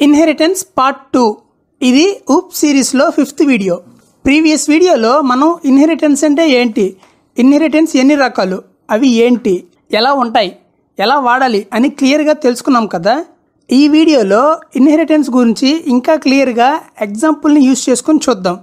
inheritance part two ఇది ఊప్ సిరీస్లో fifth video previous వీడియోలో మనం ఇన్హెరిటెన్స్ అంటే ఏంటి ఇన్హెరిటెన్స్ ఎన్ని రకాలు అవి ఏంటి ఎలా ఉంటాయి ఎలా వాడాలి అని క్లియర్గా తెలుసుకున్నాం కదా ఈ వీడియోలో ఇన్హెరిటెన్స్ గురించి ఇంకా క్లియర్గా ఎగ్జాంపుల్ని యూస్ చేసుకొని చూద్దాం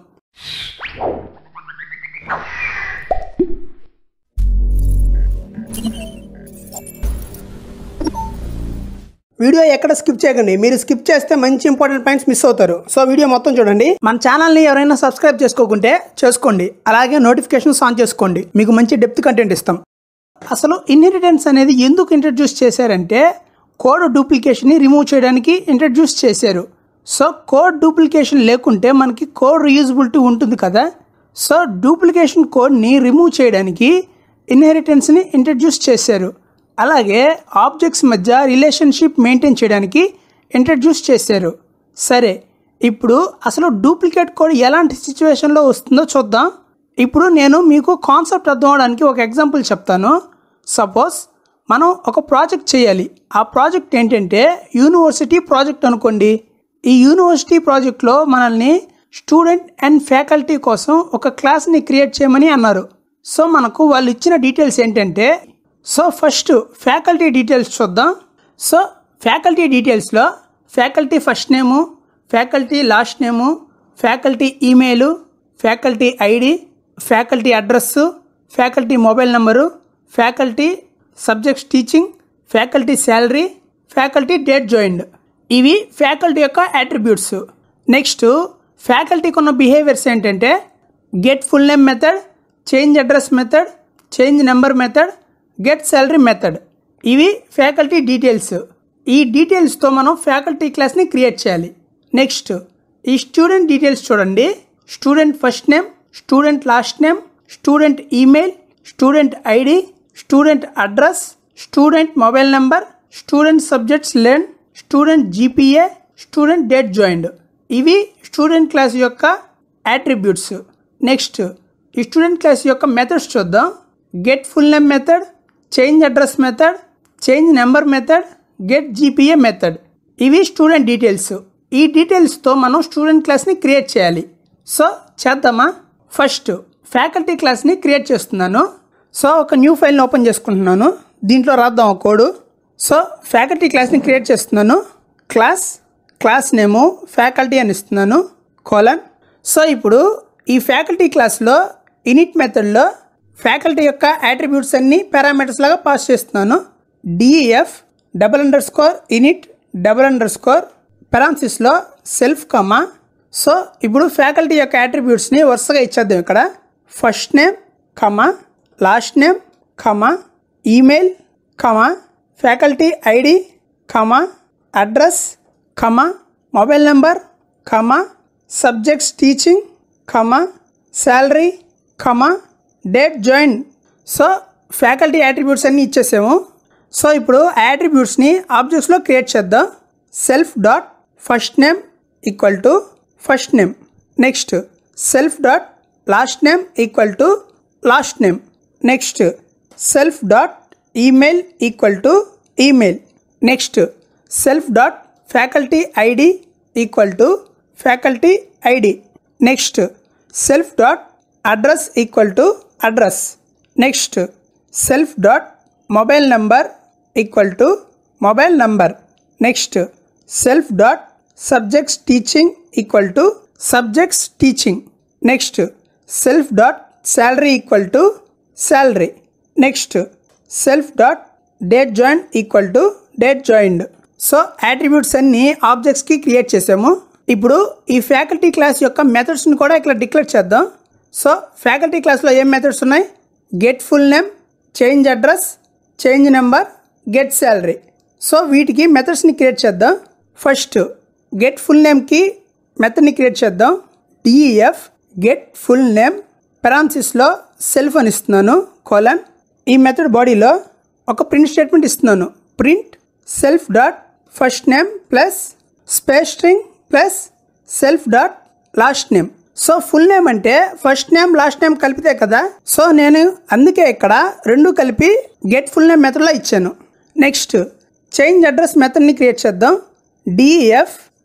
వీడియో ఎక్కడ స్కిప్ చేయకండి మీరు స్కిప్ చేస్తే మంచి ఇంపార్టెంట్ పాయింట్స్ మిస్ అవుతారు సో వీడియో మొత్తం చూడండి మన ఛానల్ని ఎవరైనా సబ్స్క్రైబ్ చేసుకోకుంటే చేసుకోండి అలాగే నోటిఫికేషన్స్ ఆన్ చేసుకోండి మీకు మంచి డెప్త్ కంటెంట్ ఇస్తాం అసలు ఇన్హెరిటెన్స్ అనేది ఎందుకు ఇంట్రడ్యూస్ చేశారంటే కోడ్ డూప్లికేషన్ని రిమూవ్ చేయడానికి ఇంట్రడ్యూస్ చేశారు సో కోడ్ డూప్లికేషన్ లేకుంటే మనకి కోడ్ రీయూజబిలిటీ ఉంటుంది కదా సో డూప్లికేషన్ కోడ్ని రిమూవ్ చేయడానికి ఇన్హెరిటెన్స్ని ఇంట్రడ్యూస్ చేశారు అలాగే ఆబ్జెక్ట్స్ మధ్య రిలేషన్షిప్ మెయింటైన్ చేయడానికి ఇంట్రడ్యూస్ చేశారు సరే ఇప్పుడు అసలు డూప్లికేట్ కోడ్ ఎలాంటి సిచ్యువేషన్లో వస్తుందో చూద్దాం ఇప్పుడు నేను మీకు కాన్సెప్ట్ అర్థం అవడానికి ఒక ఎగ్జాంపుల్ చెప్తాను సపోజ్ మనం ఒక ప్రాజెక్ట్ చేయాలి ఆ ప్రాజెక్ట్ ఏంటంటే యూనివర్సిటీ ప్రాజెక్ట్ అనుకోండి ఈ యూనివర్సిటీ ప్రాజెక్ట్లో మనల్ని స్టూడెంట్ అండ్ ఫ్యాకల్టీ కోసం ఒక క్లాస్ని క్రియేట్ చేయమని అన్నారు సో మనకు వాళ్ళు ఇచ్చిన డీటెయిల్స్ ఏంటంటే సో ఫస్ట్ ఫ్యాకల్టీ డీటెయిల్స్ చూద్దాం సో ఫ్యాకల్టీ డీటెయిల్స్లో faculty first name faculty last name faculty email faculty ID faculty address faculty mobile number faculty subjects teaching faculty salary faculty date joined ఇవి faculty యొక్క attributes next ఫ్యాకల్టీకి ఉన్న behaviours ఏంటంటే get full name method change address method change number method get salary method ఇవి faculty details ఈ డీటెయిల్స్తో మనం faculty క్లాస్ని క్రియేట్ చేయాలి నెక్స్ట్ ఈ స్టూడెంట్ డీటెయిల్స్ చూడండి student first name student last name student email student ID student address student mobile number student subjects learn student GPA student date joined ఇవి స్టూడెంట్ క్లాస్ యొక్క అట్రిబ్యూట్స్ నెక్స్ట్ ఈ student class యొక్క methods చూద్దాం get full name method change address method change number method get GPA method ఇవి student details ఈ డీటెయిల్స్తో మనం student క్లాస్ని క్రియేట్ చేయాలి సో చేద్దామా ఫస్ట్ ఫ్యాకల్టీ క్లాస్ని క్రియేట్ చేస్తున్నాను సో ఒక న్యూ ఫైల్ని ఓపెన్ చేసుకుంటున్నాను దీంట్లో రాద్దాం ఒక కోడ్ సో ఫ్యాకల్టీ క్లాస్ని క్రియేట్ చేస్తున్నాను క్లాస్ క్లాస్ నేము ఫ్యాకల్టీ అని ఇస్తున్నాను కోలన్ సో ఇప్పుడు ఈ ఫ్యాకల్టీ క్లాస్లో ఇనిట్ మెథడ్లో ఫ్యాకల్టీ యొక్క అట్రిబ్యూట్స్ అన్ని పారామీటర్స్ లాగా పాస్ చేస్తున్నాను D F double underscore init double underscore పెరాన్సిస్లో సెల్ఫ్ కమా సో ఇప్పుడు ఫ్యాకల్టీ యొక్క అట్రిబ్యూట్స్ని వరుసగా ఇచ్చేద్దాం ఇక్కడ first name comma last name comma email comma faculty ID comma address comma mobile number comma subjects teaching comma salary comma date join so faculty attributes అన్నీ ఇచ్చేసాము so ఇప్పుడు యాట్రిబ్యూట్స్ని ఆబ్జెక్ట్స్లో క్రియేట్ చేద్దాం self dot first name equal to first name next self dot last name equal to last name next self dot email equal to email next self dot faculty ID equal to faculty ID next self dot address equal to address next self dot mobile number equal to mobile number next self dot subjects teaching equal to subjects teaching next self dot salary equal to salary next self dot date join equal to date joined so attributes అన్ని ఆబ్జెక్ట్స్కి create చేసాము ఇప్పుడు ఈ faculty class యొక్క మెథడ్స్ని కూడా ఇక్కడ declare చేద్దాం so faculty క్లాస్లో ఏం మెథడ్స్ ఉన్నాయి get full name change address change number get salary so వీటికి మెథడ్స్ని క్రియేట్ చేద్దాం ఫస్ట్ గెట్ ఫుల్ నేమ్కి మెథడ్ని క్రియేట్ చేద్దాం డిఈఎఫ్ గెట్ ఫుల్ నేమ్ పెరాన్సిస్లో సెల్ఫ్ అని ఇస్తున్నాను కోలన్ ఈ మెథడ్ బాడీలో ఒక ప్రింట్ స్టేట్మెంట్ ఇస్తున్నాను print self dot first name plus space string plus self dot last name so full name అంటే ఫస్ట్ నేమ్ లాస్ట్ నేమ్ కలిపితే కదా సో నేను అందుకే ఇక్కడ రెండు కలిపి గెట్ ఫుల్ నేమ్ మెథడ్లో ఇచ్చాను నెక్స్ట్ చేంజ్ అడ్రస్ మెథడ్ని క్రియేట్ చేద్దాం def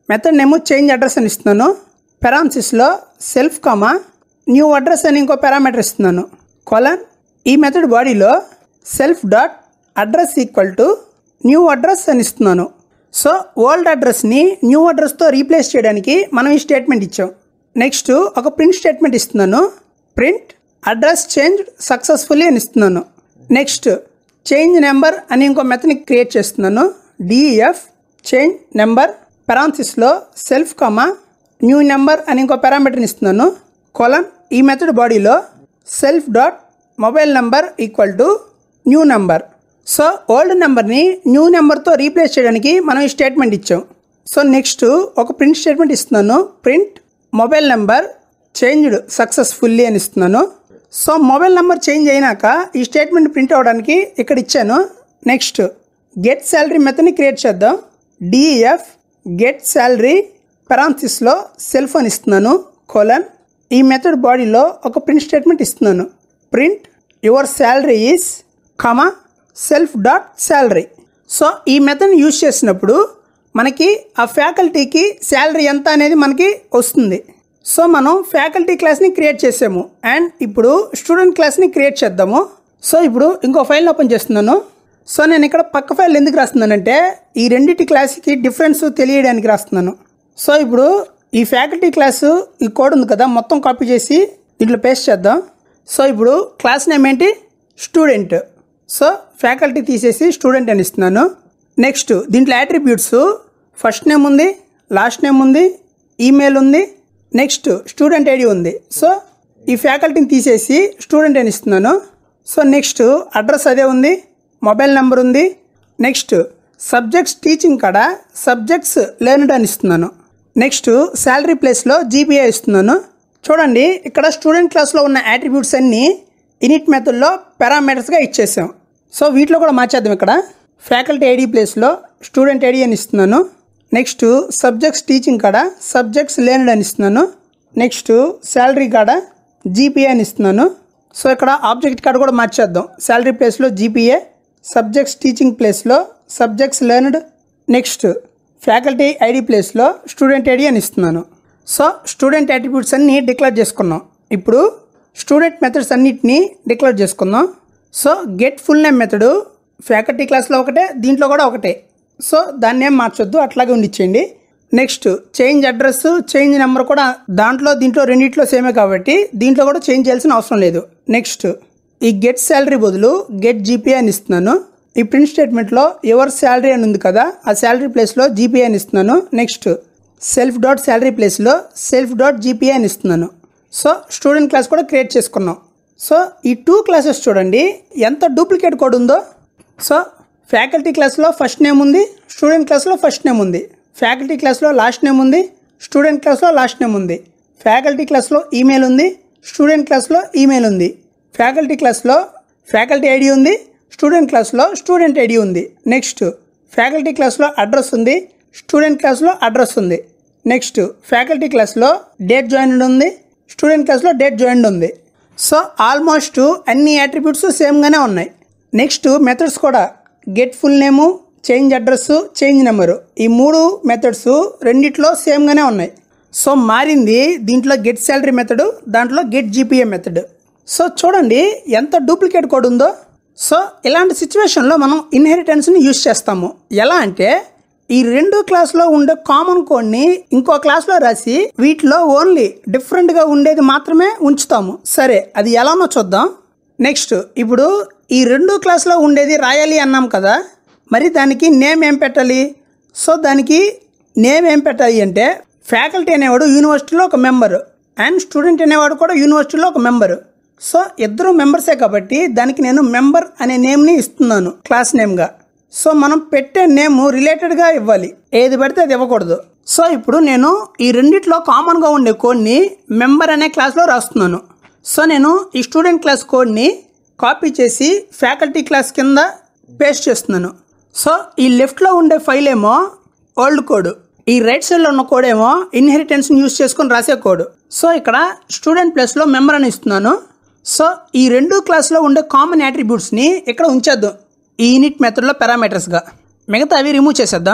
method name change address అని ఇస్తున్నాను పెరాన్సిస్లో సెల్ఫ్ కామా న్యూ అడ్రస్ అని ఇంకో పారామీటర్ ఇస్తున్నాను కొలన్ ఈ మెథడ్ బాడీలో self dot address equal to new address అని ఇస్తున్నాను సో ఓల్డ్ అడ్రస్ని న్యూ అడ్రస్తో రీప్లేస్ చేయడానికి మనం ఈ స్టేట్మెంట్ ఇచ్చాం నెక్స్ట్ ఒక ప్రింట్ స్టేట్మెంట్ ఇస్తున్నాను ప్రింట్ అడ్రస్ చేంజ్ సక్సెస్ఫుల్లీ అని ఇస్తున్నాను నెక్స్ట్ చేంజ్ నెంబర్ అని ఇంకో మెథడ్ని క్రియేట్ చేస్తున్నాను డిఎఫ్ చేంజ్ నెంబర్ పెరాన్సిస్లో సెల్ఫ్ కామా న్యూ నెంబర్ అని ఇంకో పారామీటర్ని ఇస్తున్నాను కొలన్ ఈ మెథడ్ బాడీలో self dot mobile number equal to new number so old నెంబర్ని న్యూ నెంబర్తో రీప్లేస్ చేయడానికి మనం ఈ స్టేట్మెంట్ ఇచ్చాం సో నెక్స్ట్ ఒక ప్రింట్ స్టేట్మెంట్ ఇస్తున్నాను print mobile number changed successfully అని ఇస్తున్నాను సో మొబైల్ నెంబర్ చేంజ్ అయినాక ఈ స్టేట్మెంట్ ప్రింట్ అవ్వడానికి ఇక్కడ ఇచ్చాను నెక్స్ట్ గెట్ శాలరీ మెథడ్ని క్రియేట్ చేద్దాం డిఎఫ్ గెట్ శాలరీ పెరాన్సిస్లో సెల్ ఫోన్ ఇస్తున్నాను కోలన్ ఈ మెథడ్ బాడీలో ఒక ప్రింట్ స్టేట్మెంట్ ఇస్తున్నాను print your salary is comma self dot salary so ఈ మెథడ్ని యూజ్ చేసినప్పుడు మనకి ఆ ఫ్యాకల్టీకి శాలరీ ఎంత అనేది మనకి వస్తుంది సో మనం ఫ్యాకల్టీ క్లాస్ని క్రియేట్ చేసాము అండ్ ఇప్పుడు స్టూడెంట్ క్లాస్ని క్రియేట్ చేద్దాము సో ఇప్పుడు ఇంకో ఫైల్ ఓపెన్ చేస్తున్నాను సో నేను ఇక్కడ పక్క ఫైల్ ఎందుకు రాస్తున్నానంటే ఈ రెండింటి క్లాస్కి డిఫరెన్స్ తెలియడానికి రాస్తున్నాను సో ఇప్పుడు ఈ ఫ్యాకల్టీ క్లాసు ఈ కోడ్ ఉంది కదా మొత్తం కాపీ చేసి దీంట్లో పేస్ట్ చేద్దాం సో ఇప్పుడు క్లాస్ నేమ్ ఏంటి స్టూడెంట్ సో ఫ్యాకల్టీ తీసేసి స్టూడెంట్ అని ఇస్తున్నాను నెక్స్ట్ దీంట్లో యాట్రిబ్యూట్స్ ఫస్ట్ నేమ్ ఉంది లాస్ట్ నేమ్ ఉంది ఈమెయిల్ ఉంది నెక్స్ట్ స్టూడెంట్ ఐడి ఉంది సో ఈ ఫ్యాకల్టీని తీసేసి స్టూడెంట్ అని ఇస్తున్నాను సో నెక్స్ట్ అడ్రస్ అదే ఉంది మొబైల్ నెంబర్ ఉంది నెక్స్ట్ సబ్జెక్ట్స్ టీచింగ్ కాడ సబ్జెక్ట్స్ లెర్న్డ్ అని ఇస్తున్నాను నెక్స్ట్ శాలరీ ప్లేస్లో జీపీఏ ఇస్తున్నాను చూడండి ఇక్కడ స్టూడెంట్ క్లాస్లో ఉన్న యాట్రిబ్యూట్స్ అన్నీ ఇనిట్ మెథడ్లో పారామీటర్స్గా ఇచ్చేసాం సో వీటిలో కూడా మార్చేద్దాం ఇక్కడ ఫ్యాకల్టీ ఐడి ప్లేస్లో స్టూడెంట్ ఐడి అని ఇస్తున్నాను నెక్స్ట్ సబ్జెక్ట్స్ టీచింగ్ కాడ సబ్జెక్ట్స్ లేనడ్ అని ఇస్తున్నాను నెక్స్ట్ శాలరీ కాడ జీపీఏ అని ఇస్తున్నాను సో ఇక్కడ ఆబ్జెక్ట్ కాడ కూడా మార్చేద్దాం శాలరీ ప్లేస్లో జీపీఏ సబ్జెక్ట్స్ టీచింగ్ ప్లేస్లో subjects learned next faculty ID ప్లేస్లో స్టూడెంట్ ఐడి అని ఇస్తున్నాను సో స్టూడెంట్ యాట్రిబ్యూట్స్ అన్నీ డిక్లేర్ చేసుకున్నాం ఇప్పుడు స్టూడెంట్ మెథడ్స్ అన్నిటినీ డిక్లేర్ చేసుకుందాం so get full name method faculty క్లాస్లో ఒకటే దీంట్లో కూడా ఒకటే సో దాన్ని ఏం మార్చొద్దు అట్లాగే ఉండిచ్చేయండి next change address change number కూడా దాంట్లో దీంట్లో రెండిట్లో సేమే కాబట్టి దీంట్లో కూడా చేంజ్ చేయాల్సిన అవసరం లేదు నెక్స్ట్ ఈ గెట్ శాలరీ బదులు గెట్ జీపీఏ అని ఇస్తున్నాను ఈ ప్రింట్ స్టేట్మెంట్లో ఎవర్ శాలరీ అని ఉంది కదా ఆ శాలరీ ప్లేస్లో జీపీఏ అని ఇస్తున్నాను నెక్స్ట్ సెల్ఫ్ డాట్ శాలరీ ప్లేస్లో సెల్ఫ్ డాట్ జీపీఏ అని ఇస్తున్నాను సో స్టూడెంట్ క్లాస్ కూడా క్రియేట్ చేసుకున్నాం సో ఈ టూ క్లాసెస్ చూడండి ఎంత డూప్లికేట్ కోడ్ ఉందో సో ఫ్యాకల్టీ క్లాస్లో ఫస్ట్ నేమ్ ఉంది స్టూడెంట్ క్లాస్లో ఫస్ట్ నేమ్ ఉంది ఫ్యాకల్టీ క్లాస్లో లాస్ట్ నేమ్ ఉంది స్టూడెంట్ క్లాస్లో లాస్ట్ నేమ్ ఉంది ఫ్యాకల్టీ క్లాస్లో ఈమెయిల్ ఉంది స్టూడెంట్ క్లాస్లో ఈమెయిల్ ఉంది ఫ్యాకల్టీ క్లాస్లో ఫ్యాకల్టీ ఐడి ఉంది స్టూడెంట్ క్లాస్లో స్టూడెంట్ ఐడి ఉంది నెక్స్ట్ ఫ్యాకల్టీ క్లాస్లో అడ్రస్ ఉంది స్టూడెంట్ క్లాస్లో అడ్రస్ ఉంది నెక్స్ట్ ఫ్యాకల్టీ క్లాస్లో డేట్ జాయిన్డ్ ఉంది స్టూడెంట్ క్లాస్లో డేట్ జాయిన్డ్ ఉంది సో ఆల్మోస్ట్ అన్ని యాట్రిబ్యూట్స్ సేమ్గానే ఉన్నాయి నెక్స్ట్ మెథడ్స్ కూడా get full name change address change number ఈ మూడు మెథడ్స్ రెండిట్లో సేమ్గానే ఉన్నాయి సో మారింది దీంట్లో గెట్ శాలరీ మెథడ్ దాంట్లో గెట్ జీపీఏ మెథడ్ సో చూడండి ఎంత డూప్లికేట్ కోడ్ ఉందో సో ఇలాంటి సిచ్యువేషన్లో మనం ఇన్హెరిటెన్స్ని యూజ్ చేస్తాము ఎలా అంటే ఈ రెండు క్లాస్లో ఉండే కామన్ కోడ్ని ఇంకో క్లాస్లో రాసి వీటిలో ఓన్లీ డిఫరెంట్గా ఉండేది మాత్రమే ఉంచుతాము సరే అది ఎలానో చూద్దాం నెక్స్ట్ ఇప్పుడు ఈ రెండు క్లాస్లో ఉండేది రాయాలి అన్నాం కదా మరి దానికి నేమ్ ఏం పెట్టాలి సో దానికి నేమ్ ఏం పెట్టాలి అంటే ఫ్యాకల్టీ అనేవాడు యూనివర్సిటీలో ఒక మెంబరు అండ్ స్టూడెంట్ అనేవాడు కూడా యూనివర్సిటీలో ఒక మెంబరు సో ఇద్దరు మెంబర్సే కాబట్టి దానికి నేను మెంబర్ అనే నేమ్ని ఇస్తున్నాను క్లాస్ నేమ్గా సో మనం పెట్టే నేమ్ రిలేటెడ్గా ఇవ్వాలి ఏది పడితే అది ఇవ్వకూడదు సో ఇప్పుడు నేను ఈ రెండిట్లో కామన్గా ఉండే కోడ్ని మెంబర్ అనే క్లాస్లో రాస్తున్నాను సో నేను ఈ స్టూడెంట్ క్లాస్ కోడ్ని కాపీ చేసి ఫ్యాకల్టీ క్లాస్ కింద పేస్ట్ చేస్తున్నాను సో ఈ లెఫ్ట్లో ఉండే ఫైల్ ఏమో ఓల్డ్ కోడ్ ఈ రైట్ సైడ్లో ఉన్న కోడ్ ఏమో ఇన్హెరిటెన్స్ని యూస్ చేసుకొని రాసే కోడ్ సో ఇక్కడ స్టూడెంట్ ప్లస్లో మెంబర్ అని ఇస్తున్నాను సో ఈ రెండు క్లాస్లో ఉండే కామన్ యాట్రిబ్యూట్స్ని ఇక్కడ ఉంచేద్దాం ఈ యూనిట్ మెథడ్లో పారామీటర్స్గా మిగతా అవి రిమూవ్ చేసేద్దాం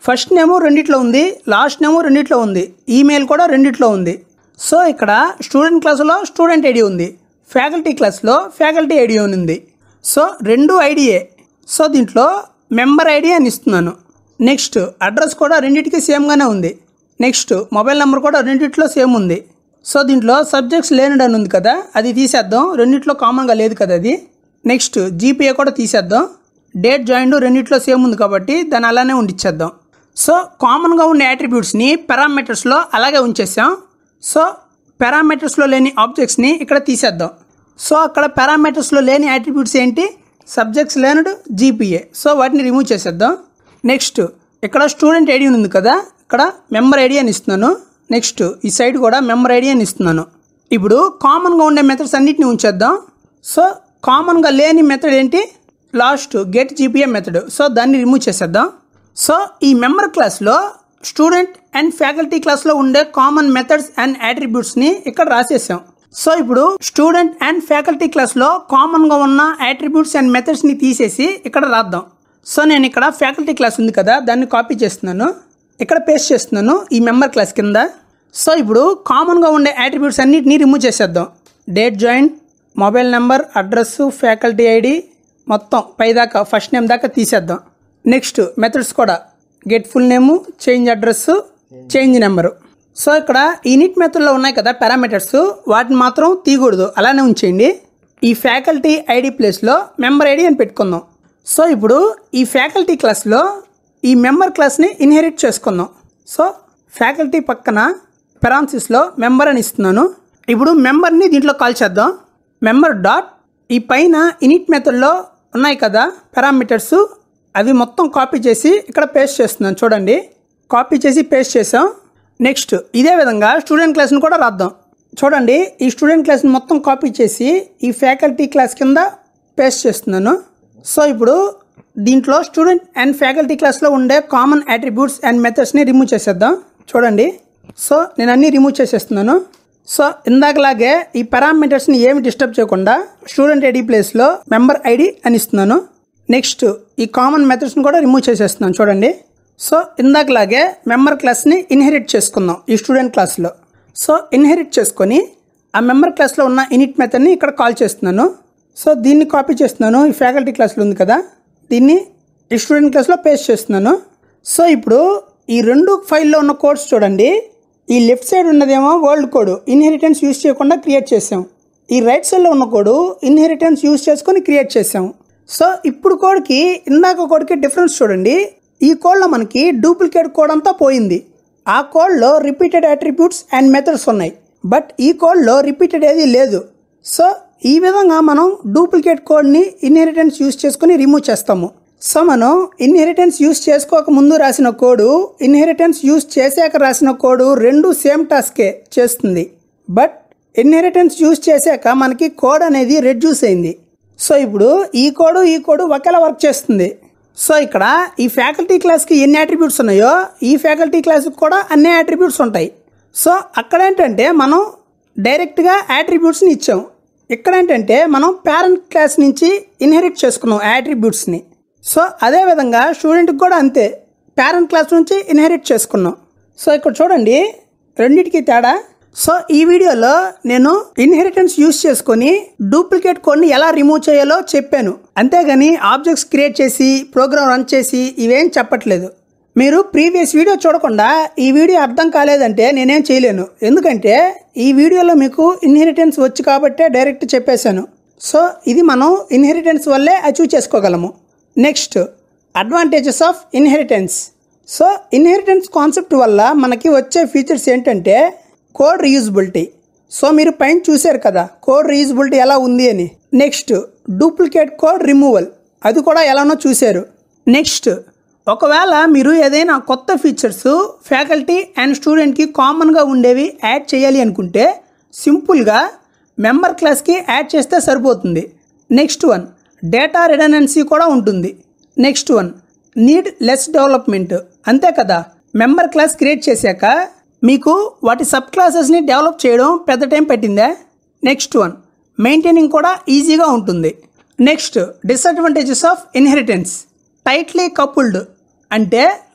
ఫస్ట్ నేమో రెండిట్లో ఉంది లాస్ట్ నేమో రెండిట్లో ఉంది ఈమెయిల్ కూడా రెండిట్లో ఉంది సో ఇక్కడ స్టూడెంట్ క్లాసులో స్టూడెంట్ ఐడి ఉంది ఫ్యాకల్టీ క్లాస్లో ఫ్యాకల్టీ ఐడి ఉంది సో రెండు ఐడియే సో దీంట్లో మెంబర్ ఐడి అని ఇస్తున్నాను నెక్స్ట్ అడ్రస్ కూడా రెండింటికి సేమ్గానే ఉంది నెక్స్ట్ మొబైల్ నెంబర్ కూడా రెండిట్లో సేమ్ ఉంది సో దీంట్లో సబ్జెక్ట్స్ లేనిడ్ అని ఉంది కదా అది తీసేద్దాం రెండిట్లో కామన్గా లేదు కదా అది నెక్స్ట్ జీపీఏ కూడా తీసేద్దాం డేట్ జాయిన్ రెండిట్లో సేమ్ ఉంది కాబట్టి దాన్ని అలానే ఉండిచ్చేద్దాం సో కామన్గా ఉండే యాట్రిబ్యూట్స్ని పారామీటర్స్లో అలాగే ఉంచేసాం సో పారామీటర్స్లో లేని ఆబ్జెక్ట్స్ని ఇక్కడ తీసేద్దాం సో అక్కడ పారామీటర్స్లో లేని యాట్రిబ్యూట్స్ ఏంటి సబ్జెక్ట్స్ లేనడు జీపీఏ సో వాటిని రిమూవ్ చేసేద్దాం నెక్స్ట్ ఇక్కడ స్టూడెంట్ ఐడి ఉంది కదా ఇక్కడ మెంబర్ ఐడి అని ఇస్తున్నాను నెక్స్ట్ ఈ సైడ్ కూడా మెంబర్ ఐడి అని ఇస్తున్నాను ఇప్పుడు కామన్గా ఉండే మెథడ్స్ అన్నిటిని ఉంచేద్దాం సో కామన్గా లేని మెథడ్ ఏంటి last get GPA method so దాన్ని రిమూవ్ చేసేద్దాం సో ఈ మెంబర్ క్లాస్లో స్టూడెంట్ అండ్ ఫ్యాకల్టీ క్లాస్లో ఉండే కామన్ మెథడ్స్ అండ్ యాట్రిబ్యూట్స్ని ఇక్కడ రాసేసాం సో ఇప్పుడు స్టూడెంట్ అండ్ ఫ్యాకల్టీ క్లాస్లో కామన్గా ఉన్న యాట్రిబ్యూట్స్ అండ్ మెథడ్స్ని తీసేసి ఇక్కడ రాద్దాం సో నేను ఇక్కడ ఫ్యాకల్టీ క్లాస్ ఉంది కదా దాన్ని కాపీ చేస్తున్నాను ఇక్కడ పేస్ట్ చేస్తున్నాను ఈ మెంబర్ క్లాస్ కింద సో ఇప్పుడు కామన్గా ఉండే యాట్రిబ్యూట్స్ అన్నిటిని రిమూవ్ చేసేద్దాం date join mobile number address faculty ID మొత్తం పైదాకా ఫస్ట్ నేమ్ దాకా తీసేద్దాం నెక్స్ట్ మెథడ్స్ కూడా get full name change address change number so ఇక్కడ యూనిట్ మెథడ్లో ఉన్నాయి కదా పారామీటర్స్ వాటిని మాత్రం తీయకూడదు అలానే ఉంచేయండి ఈ ఫ్యాకల్టీ ఐడి ప్లేస్లో మెంబర్ ఐడి అని పెట్టుకుందాం సో ఇప్పుడు ఈ ఫ్యాకల్టీ క్లాస్లో ఈ మెంబర్ క్లాస్ని ఇన్హెరిట్ చేసుకుందాం సో ఫ్యాకల్టీ పక్కన పెరాన్సిస్లో మెంబర్ అని ఇస్తున్నాను ఇప్పుడు మెంబర్ని దీంట్లో కాల్ చేద్దాం మెంబర్ డాట్ ఈ పైన ఇనిట్ మెథడ్లో ఉన్నాయి కదా పారామీటర్స్ అవి మొత్తం కాపీ చేసి ఇక్కడ పేస్ట్ చేస్తున్నాను చూడండి కాపీ చేసి పేస్ట్ చేసాం నెక్స్ట్ ఇదే విధంగా స్టూడెంట్ క్లాస్ని కూడా రాద్దాం చూడండి ఈ స్టూడెంట్ క్లాస్ని మొత్తం కాపీ చేసి ఈ ఫ్యాకల్టీ క్లాస్ కింద పేస్ట్ చేస్తున్నాను సో ఇప్పుడు దీంట్లో స్టూడెంట్ అండ్ ఫ్యాకల్టీ క్లాస్లో ఉండే కామన్ అట్రిబ్యూట్స్ అండ్ మెథడ్స్ని రిమూవ్ చేసేద్దాం చూడండి సో నేను అన్నీ రిమూవ్ చేసేస్తున్నాను సో ఇందాకలాగే ఈ పారామీటర్స్ని ఏమి డిస్టర్బ్ చేయకుండా స్టూడెంట్ ఐడి ప్లేస్లో మెంబర్ ఐడి అని ఇస్తున్నాను నెక్స్ట్ ఈ కామన్ మెథడ్స్ని కూడా రిమూవ్ చేసేస్తున్నాను చూడండి సో ఇందాకలాగే మెంబర్ క్లాస్ని ఇన్హెరిట్ చేసుకుందాం ఈ స్టూడెంట్ క్లాస్లో సో ఇన్హెరిట్ చేసుకొని ఆ మెంబర్ క్లాస్లో ఉన్న ఇనిట్ మెథడ్ని ఇక్కడ కాల్ చేస్తున్నాను సో దీన్ని కాపీ చేస్తున్నాను ఈ ఫ్యాకల్టీ క్లాస్లో ఉంది కదా దీన్ని ఈ స్టూడెంట్ క్లాస్లో పేస్ట్ చేస్తున్నాను సో ఇప్పుడు ఈ రెండు ఫైల్లో ఉన్న కోడ్స్ చూడండి ఈ లెఫ్ట్ సైడ్ ఉన్నదేమో వరల్డ్ కోడ్ ఇన్హెరిటెన్స్ యూస్ చేయకుండా క్రియేట్ చేసాం ఈ రైట్ సైడ్లో ఉన్న కోడ్ ఇన్హెరిటెన్స్ యూస్ చేసుకొని క్రియేట్ చేసాం సో ఇప్పుడు కోడ్కి ఇందాక కోడ్కి డిఫరెన్స్ చూడండి ఈ కోడ్లో మనకి డూప్లికేట్ కోడ్ అంతా పోయింది ఆ కోడ్లో రిపీటెడ్ అట్రిబ్యూట్స్ అండ్ మెథడ్స్ ఉన్నాయి బట్ ఈ కోడ్లో రిపీటెడ్ ఏది లేదు సో ఈ విధంగా మనం డూప్లికేట్ కోడ్ని ఇన్హెరిటెన్స్ యూస్ చేసుకుని రిమూవ్ చేస్తాము సో మనం ఇన్హెరిటెన్స్ యూస్ చేసుకోక ముందు రాసిన కోడు ఇన్హెరిటెన్స్ యూస్ చేశాక రాసిన కోడు రెండు సేమ్ టాస్కే చేస్తుంది బట్ ఇన్హెరిటెన్స్ యూస్ చేశాక మనకి కోడ్ అనేది రెడ్యూస్ అయింది సో ఇప్పుడు ఈ కోడు ఈ కోడు ఒకేలా వర్క్ చేస్తుంది సో ఇక్కడ ఈ ఫ్యాకల్టీ క్లాస్కి ఎన్ని అట్రిబ్యూట్స్ ఉన్నాయో ఈ ఫ్యాకల్టీ క్లాస్కి కూడా అన్ని అట్రిబ్యూట్స్ ఉంటాయి సో అక్కడ ఏంటంటే మనం డైరెక్ట్గా యాట్రిబ్యూట్స్ని ఇచ్చాం ఇక్కడ ఏంటంటే మనం పేరెంట్ క్లాస్ నుంచి ఇన్హెరిట్ చేసుకున్నాం యాట్రిబ్యూట్స్ని సో అదే విధంగా స్టూడెంట్కి కూడా అంతే పేరెంట్ క్లాస్ నుంచి ఇన్హెరిట్ చేసుకున్నాం సో ఇక్కడ చూడండి రెండింటికి తేడా సో ఈ వీడియోలో నేను ఇన్హెరిటెన్స్ యూస్ చేసుకొని డూప్లికేట్ కోడ్ని ఎలా రిమూవ్ చేయాలో చెప్పాను అంతేగాని ఆబ్జెక్ట్స్ క్రియేట్ చేసి ప్రోగ్రామ్ రన్ చేసి ఇవేం చెప్పట్లేదు మీరు ప్రీవియస్ వీడియో చూడకుండా ఈ వీడియో అర్థం కాలేదంటే నేనేం చేయలేను ఎందుకంటే ఈ వీడియోలో మీకు ఇన్హెరిటెన్స్ వచ్చి కాబట్టే డైరెక్ట్ చెప్పేశాను సో ఇది మనం ఇన్హెరిటెన్స్ వల్లే అచీవ్ చేసుకోగలము next advantages of inheritance so inheritance concept వల్ల మనకి వచ్చే ఫీచర్స్ ఏంటంటే కోడ్ రీయూజబిలిటీ సో మీరు పైన చూశారు కదా కోడ్ రీయూజబిలిటీ ఎలా ఉంది అని నెక్స్ట్ డూప్లికేట్ కోడ్ రిమూవల్ అది కూడా ఎలానో చూశారు నెక్స్ట్ ఒకవేళ మీరు ఏదైనా కొత్త ఫీచర్స్ ఫ్యాకల్టీ అండ్ స్టూడెంట్కి కామన్గా ఉండేవి యాడ్ చేయాలి అనుకుంటే సింపుల్గా మెంబర్ క్లాస్కి యాడ్ చేస్తే సరిపోతుంది నెక్స్ట్ వన్ డేటా రిడనెన్సీ కూడా ఉంటుంది next one need less development అంతే కదా మెంబర్ క్లాస్ క్రియేట్ చేశాక మీకు వాటి సబ్ క్లాసెస్ని డెవలప్ చేయడం పెద్ద టైం పట్టిందా నెక్స్ట్ వన్ మెయింటైనింగ్ కూడా ఈజీగా ఉంటుంది next disadvantages of inheritance tightly coupled అంటే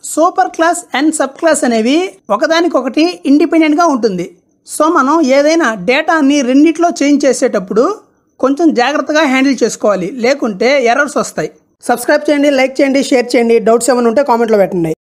super class and sub class అనేవి ఒకదానికొకటి ఇండిపెండెంట్గా ఉంటుంది సో మనం ఏదైనా డేటాని రెండిట్లో చేంజ్ చేసేటప్పుడు కొంచెం జాగ్రత్తగా హ్యాండిల్ చేసుకోవాలి లేకుంటే ఎర్రర్స్ వస్తాయి సబ్స్క్రైబ్ చేయండి లైక్ చేయండి షేర్ చేయండి డౌట్స్ ఏమైనా ఉంటే కామెంట్లో పెట్టండి